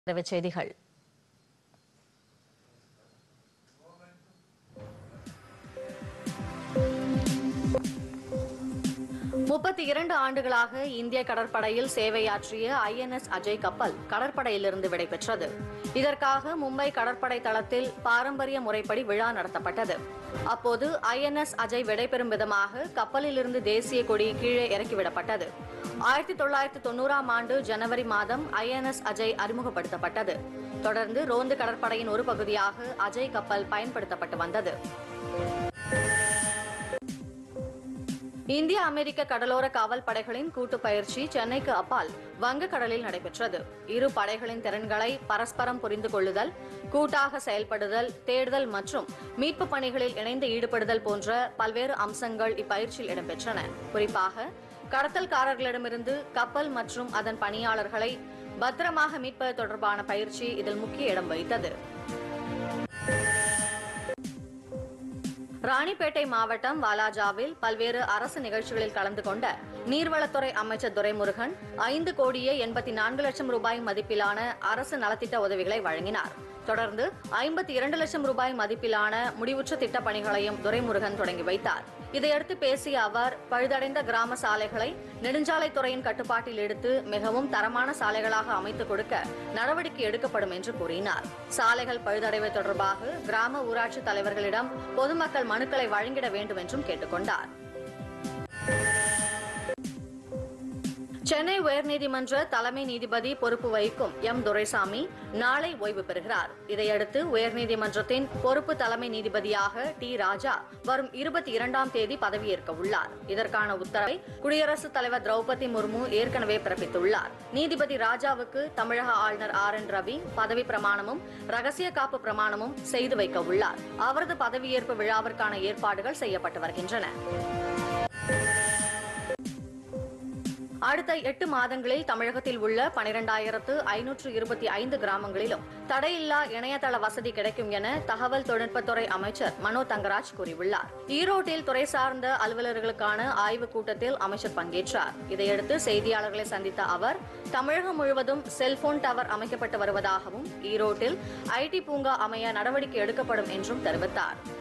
தலைப்புச் செய்திகள் முப்பத்தி இரண்டு ஆண்டுகளாக இந்திய கடற்படையில் சேவையாற்றிய ஐஎன்எஸ் அஜய் கப்பல் கடற்படையிலிருந்து விடைபெற்றது இதற்காக மும்பை கடற்படை தளத்தில் பாரம்பரிய முறைப்படி விழா நடத்தப்பட்டது அப்போது ஐஎன்எஸ் அஜய் விடைபெறும் விதமாக கப்பலிலிருந்து தேசிய கொடி கீழே இறக்கிவிடப்பட்டது ஆயிரத்தி தொள்ளாயிரத்தி தொண்ணூறாம் ஆண்டு ஜனவரி மாதம் ஐஎன்எஸ் அஜய் அறிமுகப்படுத்தப்பட்டது தொடர்ந்து ரோந்து கடற்படையின் ஒரு பகுதியாக அஜய் கப்பல் பயன்படுத்தப்பட்டு வந்தது இந்திய அமெரிக்க கடலோர காவல் படைகளின் கூட்டு பயிற்சி சென்னைக்கு அப்பால் வங்கக்கடலில் நடைபெற்றது இரு படைகளின் திறன்களை பரஸ்பரம் புரிந்து கொள்ளுதல் கூட்டாக செயல்படுதல் தேடுதல் மற்றும் மீட்பு பணிகளில் இணைந்து ஈடுபடுதல் போன்ற பல்வேறு அம்சங்கள் இப்பயிற்சியில் இடம்பெற்றன குறிப்பாக கடத்தல்காரர்களிடமிருந்து கப்பல் மற்றும் அதன் பணியாளர்களை பத்திரமாக மீட்பது தொடர்பான பயிற்சி இதில் முக்கிய இடம் வகித்தது ராணிப்பேட்டை மாவட்டம் வாலாஜாவில் பல்வேறு அரசு நிகழ்ச்சிகளில் கலந்து கொண்ட நீர்வளத்துறை அமைச்சர் துரைமுருகன் ஐந்து கோடியே எண்பத்தி நான்கு லட்சம் ரூபாய் மதிப்பிலான அரசு நலத்திட்ட உதவிகளை வழங்கினார் தொடர்ந்து ஐம்பத்தி இரண்டு லட்சம் ரூபாய் மதிப்பிலான முடிவுற்ற திட்டப் பணிகளையும் துரைமுருகன் தொடங்கி வைத்தார் இதையடுத்து பேசிய அவர் பழுதடைந்த கிராம சாலைகளை நெடுஞ்சாலைத்துறையின் கட்டுப்பாட்டில் எடுத்து மிகவும் தரமான சாலைகளாக அமைத்துக் கொடுக்க நடவடிக்கை எடுக்கப்படும் என்று கூறினார் சாலைகள் பழுதடைவது தொடர்பாக கிராம ஊராட்சி தலைவர்களிடம் பொதுமக்கள் மனுக்களை வழங்கிட வேண்டும் என்றும் கேட்டுக்கொண்டார் சென்னை உயர்நீதிமன்ற தலைமை நீதிபதி பொறுப்பு வகிக்கும் எம் துரைசாமி நாளை ஓய்வு பெறுகிறார் இதையடுத்து உயர்நீதிமன்றத்தின் பொறுப்பு தலைமை நீதிபதியாக டி ராஜா வரும் இருபத்தி இரண்டாம் தேதி பதவியேற்க உள்ளார் இதற்கான உத்தரவை குடியரசுத் தலைவர் திரௌபதி முர்மு ஏற்கனவே பிறப்பித்துள்ளார் நீதிபதி ராஜாவுக்கு தமிழக ஆளுநர் ஆர் என் ரவி பதவி பிரமாணமும் ரகசிய காப்பு பிரமாணமும் செய்து வைக்க உள்ளார் அவரது பதவியேற்பு விழாவிற்கான ஏற்பாடுகள் செய்யப்பட்டு வருகின்றன அடுத்த எட்டு மாதங்களில் தமிழகத்தில் உள்ள பனிரெண்டாயிரத்து ஐநூற்று இருபத்தி ஐந்து கிராமங்களிலும் தடையில்லா இணையதள வசதி கிடைக்கும் என தகவல் தொழில்நுட்பத்துறை அமைச்சர் மனோ தங்கராஜ் கூறியுள்ளார் ஈரோட்டில் துறை சார்ந்த அலுவலர்களுக்கான ஆய்வுக் கூட்டத்தில் அமைச்சர் பங்கேற்றார் இதையடுத்து செய்தியாளர்களை சந்தித்த அவர் தமிழகம் முழுவதும் செல்போன் டவர் அமைக்கப்பட்டு வருவதாகவும் ஈரோட்டில் ஐடி பூங்கா அமைய நடவடிக்கை எடுக்கப்படும் என்றும் தெரிவித்தார்